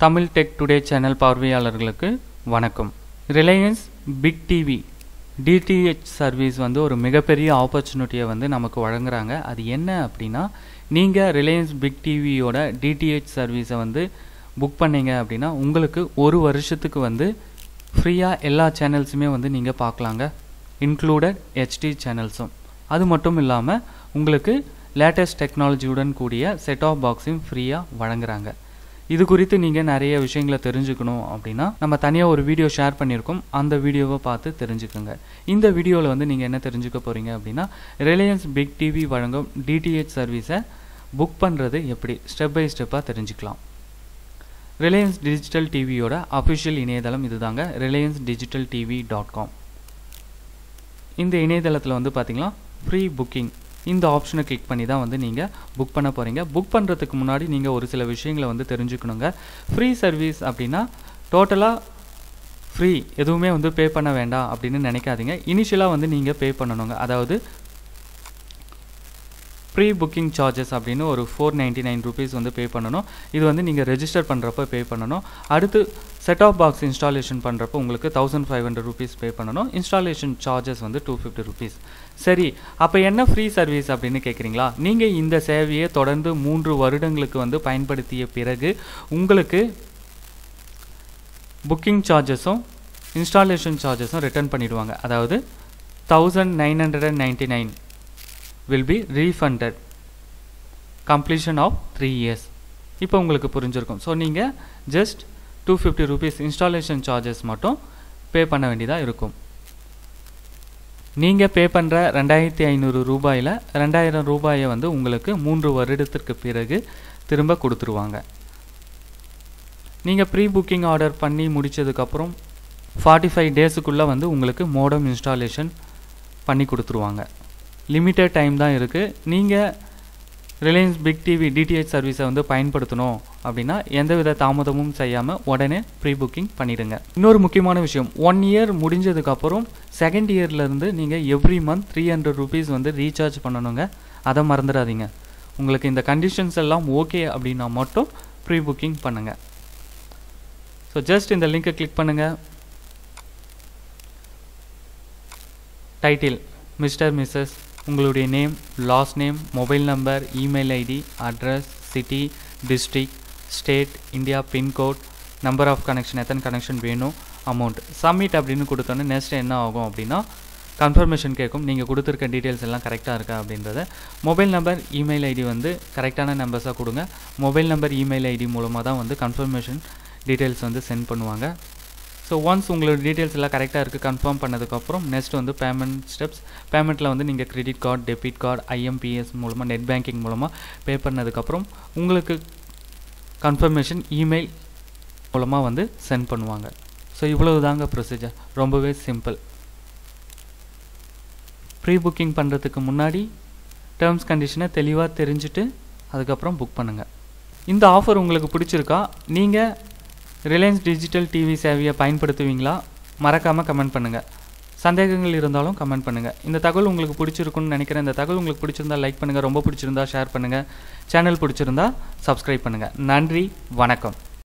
Tamil tech today channel பார்வையாளர்களுக்கு வணக்கம் Reliance Big TV DTH service வந்து ஒரு மிகப்பெரிய ஆப்பர்ச்சுனிட்டியை வந்து நமக்கு வழங்குறாங்க அது என்ன அப்படின்னா நீங்கள் ரிலையன்ஸ் பிக் டிவியோட டிடிஹெச் சர்வீஸை வந்து புக் பண்ணீங்க அப்படின்னா உங்களுக்கு ஒரு வருஷத்துக்கு வந்து ஃப்ரீயாக எல்லா சேனல்ஸுமே வந்து நீங்கள் பார்க்கலாங்க இன்க்ளூடட் ஹெச்டி சேனல்ஸும் அது மட்டும் இல்லாமல் உங்களுக்கு லேட்டஸ்ட் டெக்னாலஜியுடன் கூடிய செட் ஆஃப் பாக்ஸையும் ஃப்ரீயாக வழங்குறாங்க இது குறித்து நீங்கள் நிறைய விஷயங்களை தெரிஞ்சுக்கணும் அப்படின்னா நம்ம தனியாக ஒரு வீடியோ ஷேர் பண்ணியிருக்கோம் அந்த வீடியோவை பார்த்து தெரிஞ்சுக்கோங்க இந்த வீடியோவில் வந்து நீங்கள் என்ன தெரிஞ்சுக்க போகிறீங்க அப்படின்னா ரிலையன்ஸ் பிக் டிவி வழங்கும் டிடிஹெச் சர்வீஸை புக் பண்ணுறது எப்படி ஸ்டெப் பை ஸ்டெப்பாக தெரிஞ்சுக்கலாம் ரிலையன்ஸ் டிஜிட்டல் டிவியோட அஃபிஷியல் இணையதளம் இதுதாங்க Reliance digital TV dot com இந்த இணையதளத்தில் வந்து பார்த்தீங்கன்னா ஃப்ரீ புக்கிங் இந்த ஆப்ஷனை கிளிக் பண்ணி தான் வந்து நீங்கள் புக் பண்ண போகிறீங்க புக் பண்ணுறதுக்கு முன்னாடி நீங்கள் ஒரு சில விஷயங்களை வந்து தெரிஞ்சுக்கணுங்க ஃப்ரீ சர்வீஸ் அப்படின்னா டோட்டலாக ஃப்ரீ எதுவுமே வந்து பே பண்ண வேண்டாம் அப்படின்னு நினைக்காதீங்க இனிஷியலாக வந்து நீங்கள் பே பண்ணணுங்க அதாவது ப்ரீ புக்கிங் சார்ஜஸ் அப்படின்னு ஒரு ஃபோர் நைன்ட்டி நைன் ருபீஸ் வந்து பே பண்ணணும் இது வந்து நீங்கள் ரெஜிஸ்டர் பண்ணுறப்ப பே பண்ணணும் அடுத்து செட் ஆஃப் பாக்ஸ் இன்ஸ்டாலேஷன் பண்ணுறப்போ உங்களுக்கு thousand five hundred rupees pay பண்ணணும் இன்ஸ்டாலேஷன் சார்ஜஸ் வந்து டூ ஃபிஃப்டி ருபீஸ் சரி அப்போ என்ன ஃப்ரீ சர்வீஸ் அப்படின்னு கேட்குறீங்களா நீங்கள் இந்த சேவையை தொடர்ந்து மூன்று வருடங்களுக்கு வந்து பயன்படுத்திய பிறகு உங்களுக்கு புக்கிங் சார்ஜஸும் இன்ஸ்டாலேஷன் சார்ஜஸும் ரிட்டர்ன் பண்ணிடுவாங்க அதாவது thousand nine hundred and ninety nine will be refunded completion of three years இப்போ உங்களுக்கு புரிஞ்சிருக்கும் ஸோ நீங்கள் just two fifty rupees installation charges மட்டும் பே பண்ண வேண்டியதாக இருக்கும் நீங்கள் பே பண்ணுற ரெண்டாயிரத்தி ஐநூறு ரூபாயில் ரெண்டாயிரம் ரூபாயை வந்து உங்களுக்கு மூன்று வருடத்திற்கு பிறகு திரும்ப கொடுத்துருவாங்க நீங்கள் ப்ரீ புக்கிங் ஆர்டர் பண்ணி முடித்ததுக்கப்புறம் ஃபார்ட்டி ஃபைவ் டேஸுக்குள்ளே வந்து உங்களுக்கு மோடம் இன்ஸ்டாலேஷன் பண்ணி கொடுத்துருவாங்க லிமிட்டட் டைம் தான் இருக்குது நீங்கள் ரிலையன்ஸ் பிக் டிவி டிடிஹெச் சர்வீஸை வந்து பயன்படுத்தணும் அப்படின்னா எந்தவித தாமதமும் செய்யாமல் உடனே ப்ரீ புக்கிங் பண்ணிவிடுங்க இன்னொரு முக்கியமான விஷயம் ஒன் இயர் முடிஞ்சதுக்கப்புறம் செகண்ட் இயர்லேருந்து நீங்கள் every month three hundred rupees வந்து ரீசார்ஜ் பண்ணணுங்க அதை மறந்துடாதீங்க உங்களுக்கு இந்த கண்டிஷன்ஸ் எல்லாம் ஓகே அப்படின்னா மட்டும் ப்ரீ புக்கிங் பண்ணுங்கள் ஸோ ஜஸ்ட் இந்த லிங்கை கிளிக் பண்ணுங்கள் டைட்டில் மிஸ்டர் மிஸ்ஸஸ் உங்களுடைய name last name mobile number email ID address city district state India pincode number of connection எத்தனை கனெக்ஷன் வேணும் அமௌண்ட் சப்மிட் அப்படின்னு கொடுத்தோன்னே நெக்ஸ்ட் என்ன ஆகும் அப்படின்னா கன்ஃபர்மேஷன் கேட்கும் நீங்கள் கொடுத்துருக்க டீட்டெயில்ஸ் எல்லாம் கரெக்டாக இருக்கா அப்படின்றத மொபைல் நம்பர் இமெயில் ஐடி வந்து கரெக்டான நம்பர்ஸாக கொடுங்க மொபைல் நம்பர் இமெயில் ஐடி மூலமாக தான் வந்து கன்ஃபர்மேஷன் டீட்டெயில்ஸ் வந்து சென்ட் பண்ணுவாங்க ஸோ ஒன்ஸ் உங்களோட டீட்டெயில்ஸ் எல்லாம் கரெக்டாக இருக்குது கன்ஃபார்ம் பண்ணதுக்கப்புறம் நெக்ஸ்ட் வந்து பேமெண்ட் ஸ்டெப்ஸ் பேமெண்ட்டில் வந்து நீங்கள் credit card debit card IMPS மூலமாக நெட் பேங்கிங் மூலமாக பே பண்ணதுக்கப்புறம் உங்களுக்கு கன்ஃபர்மேஷன் இமெயில் மூலமாக வந்து சென்ட் பண்ணுவாங்க ஸோ இவ்வளவு தாங்க ப்ரொசீஜர் ரொம்பவே சிம்பிள் ப்ரீ புக்கிங் பண்ணுறதுக்கு முன்னாடி டேர்ம்ஸ் கண்டிஷனை தெளிவாக தெரிஞ்சுட்டு அதுக்கப்புறம் புக் பண்ணுங்கள் இந்த ஆஃபர் உங்களுக்கு பிடிச்சிருக்கா நீங்கள் ரிலையன்ஸ் டிஜிட்டல் டிவி சேவையை பயன்படுத்துவீங்களா மறக்காமல் கமெண்ட் பண்ணுங்கள் சந்தேகங்கள் இருந்தாலும் கமெண்ட் பண்ணுங்கள் இந்த தகவல் உங்களுக்கு பிடிச்சிருக்குன்னு நினைக்கிறேன் இந்த தகவல் உங்களுக்கு பிடிச்சிருந்தா லைக் பண்ணுங்கள் ரொம்ப பிடிச்சிருந்தா ஷேர் பண்ணுங்கள் சேனல் பிடிச்சிருந்தா சப்ஸ்கிரைப் பண்ணுங்கள் நன்றி வணக்கம்